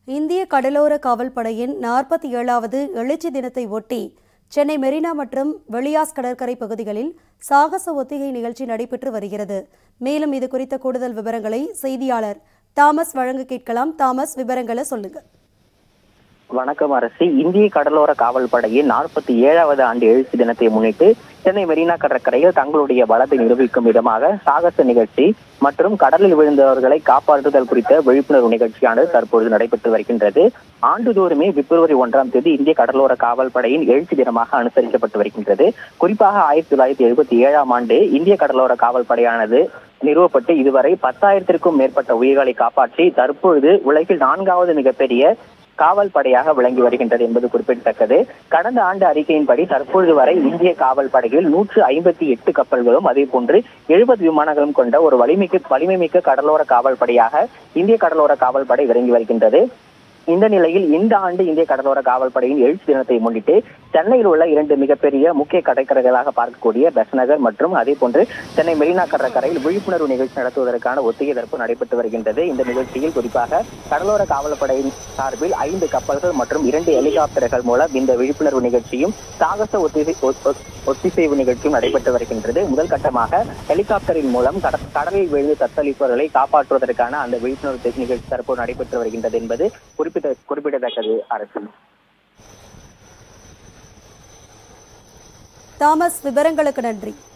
இந்திய கடலோர காவல்படையின் நாற்பத்தி ஏழாவது எழுச்சி தினத்தை ஒட்டி சென்னை மெரினா மற்றும் வெளியாஸ் கடற்கரை பகுதிகளில் சாகச ஒத்திகை நிகழ்ச்சி நடைபெற்று வருகிறது மேலும் இது குறித்த கூடுதல் விவரங்களை செய்தியாளர் தாமஸ் வழங்க கேட்கலாம் தாமஸ் விவரங்களை சொல்லுங்க வணக்கம் அரசு இந்திய கடலோர காவல் படையின் நாற்பத்தி ஏழாவது ஆண்டு எழுச்சி தினத்தை முன்னிட்டு சென்னை மெரினா கடற்கரையில் தங்களுடைய பலத்தை நிரூபிக்கும் விதமாக சாகச நிகழ்ச்சி மற்றும் கடலில் விழுந்தவர்களை காப்பாற்றுதல் குறித்த விழிப்புணர்வு நிகழ்ச்சியானது தற்பொழுது நடைபெற்று வருகின்றது ஆண்டுதோறுமே பிப்ரவரி ஒன்றாம் தேதி இந்திய கடலோர காவல் படையின் எழுச்சி தினமாக அனுசரிக்கப்பட்டு வருகின்றது குறிப்பாக ஆயிரத்தி தொள்ளாயிரத்தி எழுபத்தி ஏழாம் ஆண்டு இந்திய கடலோர காவல் படையானது நிறுவப்பட்டு இதுவரை பத்தாயிரத்திற்கும் மேற்பட்ட உயிர்களை காப்பாற்றி தற்பொழுது உலகில் நான்காவது மிகப்பெரிய காவல் படையாக விளங்கி வருகின்றது என்பது குறிப்பிடத்தக்கது கடந்த ஆண்டு அறிக்கையின்படி தற்பொழுது வரை இந்திய காவல் படையில் நூற்று ஐம்பத்தி எட்டு கப்பல்களும் அதே போன்று எழுபது விமானங்களும் கொண்ட ஒரு வலிமிக்க வலிமை மிக்க கடலோர காவல் படையாக இந்திய கடலோர காவல் படை விளங்கி வருகின்றது இந்த நிலையில் இந்த ஆண்டு இந்திய கடலோர காவல் படையின் எழுச்சி தினத்தை முன்னிட்டு சென்னையில் உள்ள இரண்டு மிகப்பெரிய முக்கிய கடற்கரைகளாக பார்க்கக்கூடிய பெஸ்நகர் மற்றும் அதே போன்று சென்னை மெரினா கடற்கரையில் விழிப்புணர்வு நிகழ்ச்சி நடத்துவதற்கான ஒத்திகை தரப்பு நடைபெற்று வருகின்றது இந்த நிகழ்ச்சியில் குறிப்பாக கடலோர காவல் படையின் சார்பில் ஐந்து கப்பல்கள் மற்றும் இரண்டு ஹெலிகாப்டர்கள் மூலம் இந்த விழிப்புணர்வு நிகழ்ச்சியும் சாகச ஒத்திகை ஒத்திசைவு நிகழ்ச்சியும் நடைபெற்று வருகின்றது முதல் கட்டமாக ஹெலிகாப்டரின் மூலம் கட- கடலில் விழுந்து தத்தளிப்பவர்களை காப்பாற்றுவதற்கான அந்த விழிப்புணர்வு நிகழ்ச்சி தற்போது நடைபெற்று வருகின்றது என்பது குறிப்பிட்ட குறிப்பிடத்தக்கது அரசு தாமஸ் விவரங்களுக்கு நன்றி